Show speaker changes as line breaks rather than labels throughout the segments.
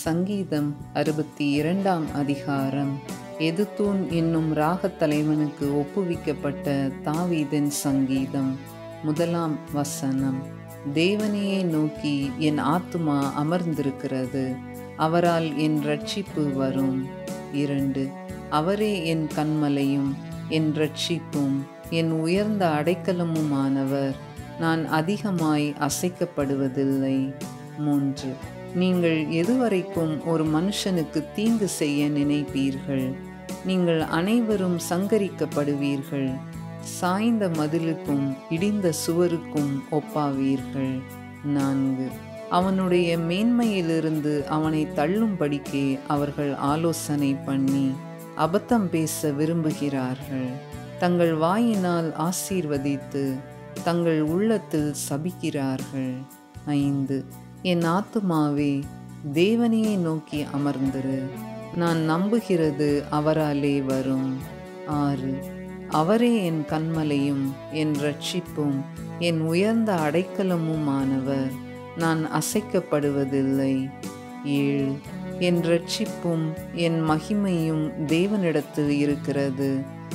சங்கீதம் அறுபத்தி இரண்டாம் அதிகாரம் எதுத்தூன் என்னும் ராகத் தலைவனுக்கு ஒப்புவிக்கப்பட்ட தாவீதின் சங்கீதம் முதலாம் வசனம் தேவனையே நோக்கி என் ஆத்துமா அமர்ந்திருக்கிறது அவரால் என் ரட்சிப்பு வரும் இரண்டு அவரே என் கண்மலையும் என் ரட்சிப்பும் என் உயர்ந்த அடைக்கலமுமானவர் நான் அதிகமாய் அசைக்கப்படுவதில்லை மூன்று நீங்கள் எதுவரைக்கும் ஒரு மனுஷனுக்கு தீங்கு செய்ய நினைப்பீர்கள் நீங்கள் அனைவரும் சங்கரிக்கப்படுவீர்கள் சாய்ந்த மதிலுக்கும் இடிந்த சுவருக்கும் ஒப்பாவீர்கள் நான்கு அவனுடைய மேன்மையிலிருந்து அவனை தள்ளும்படிக்கே அவர்கள் ஆலோசனை பண்ணி அபத்தம் பேச விரும்புகிறார்கள் தங்கள் வாயினால் ஆசீர்வதித்து தங்கள் உள்ளத்தில் சபிக்கிறார்கள் ஐந்து என் ஆத்துமாவே தேவனையே நோக்கி அமர்ந்திரு நான் நம்புகிறது அவராலே வரும் ஆறு அவரே என் கண்மலையும் என் ரட்சிப்பும் என் உயர்ந்த அடைக்கலமுமானவர் நான் அசைக்கப்படுவதில்லை ஏழு என் ரட்சிப்பும் என் மகிமையும் தேவனிடத்தில் இருக்கிறது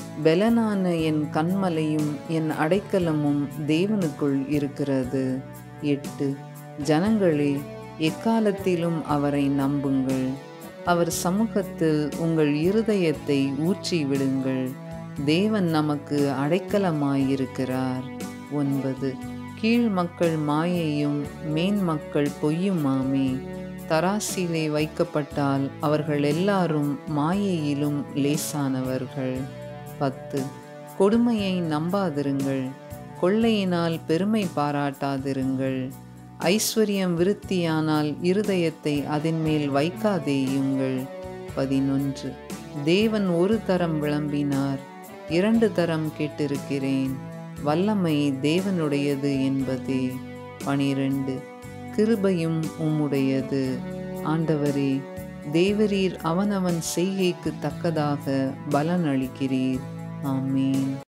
பெலனான என் கண்மலையும் என் அடைக்கலமும் தேவனுக்குள் இருக்கிறது எட்டு ஜனங்களே எக்காலத்திலும் அவரை நம்புங்கள் அவர் சமூகத்தில் உங்கள் இருதயத்தை ஊற்றி விடுங்கள் தேவன் நமக்கு அடைக்கலமாயிருக்கிறார் ஒன்பது கீழ் மக்கள் மாயையும் மேன் மக்கள் பொய்யுமாமே தராசிலே வைக்கப்பட்டால் அவர்கள் எல்லாரும் மாயையிலும் லேசானவர்கள் பத்து கொடுமையை நம்பாதிருங்கள் கொள்ளையினால் பெருமை பாராட்டாதிருங்கள் ஐஸ்வர்யம் விருத்தியானால் இருதயத்தை அதன் மேல் வைக்காதேயுங்கள் பதினொன்று தேவன் ஒரு தரம் விளம்பினார் இரண்டு தரம் கேட்டிருக்கிறேன் வல்லமை தேவனுடையது என்பதே பனிரெண்டு கிருபையும் உம்முடையது ஆண்டவரே தேவரீர் அவனவன் செய்கைக்கு தக்கதாக பலன் அளிக்கிறீர் ஆமீன்